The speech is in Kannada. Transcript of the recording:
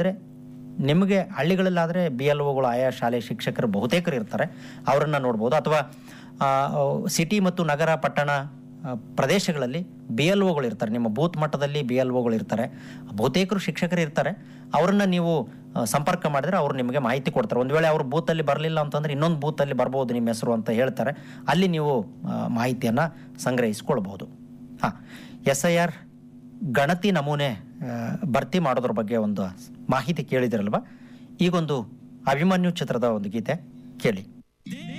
ಇದ್ದರೆ ನಿಮಗೆ ಹಳ್ಳಿಗಳಲ್ಲಾದರೆ ಬಿ ಎಲ್ ಒಗಳು ಆಯಾ ಶಾಲೆ ಶಿಕ್ಷಕರು ಬಹುತೇಕರು ಇರ್ತಾರೆ ಅವರನ್ನು ನೋಡ್ಬೋದು ಅಥವಾ ಸಿಟಿ ಮತ್ತು ನಗರ ಪಟ್ಟಣ ಆ, ಪ್ರದೇಶಗಳಲ್ಲಿ ಬಿ ಎಲ್ ಒಗಳು ಇರ್ತಾರೆ ನಿಮ್ಮ ಬೂತ್ ಮಟ್ಟದಲ್ಲಿ ಬಿ ಎಲ್ ಒಗಳು ಇರ್ತಾರೆ ಬಹುತೇಕರು ಶಿಕ್ಷಕರು ಇರ್ತಾರೆ ಅವರನ್ನು ನೀವು ಆ, ಸಂಪರ್ಕ ಮಾಡಿದ್ರೆ ಅವರು ನಿಮಗೆ ಮಾಹಿತಿ ಕೊಡ್ತಾರೆ ಒಂದು ವೇಳೆ ಅವರು ಬೂತಲ್ಲಿ ಬರಲಿಲ್ಲ ಅಂತಂದರೆ ಇನ್ನೊಂದು ಬೂತಲ್ಲಿ ಬರ್ಬೋದು ನಿಮ್ಮ ಹೆಸರು ಅಂತ ಹೇಳ್ತಾರೆ ಅಲ್ಲಿ ನೀವು ಮಾಹಿತಿಯನ್ನು ಸಂಗ್ರಹಿಸ್ಕೊಳ್ಬೋದು ಹಾಂ ಎಸ್ ಐ ಆರ್ ಗಣತಿ ನಮೂನೆ ಆ, ಭರ್ತಿ ಮಾಡೋದ್ರ ಬಗ್ಗೆ ಒಂದು ಮಾಹಿತಿ ಕೇಳಿದಿರಲ್ವ ಈಗೊಂದು ಅಭಿಮನ್ಯು ಚಿತ್ರದ ಒಂದು ಗೀತೆ ಕೇಳಿ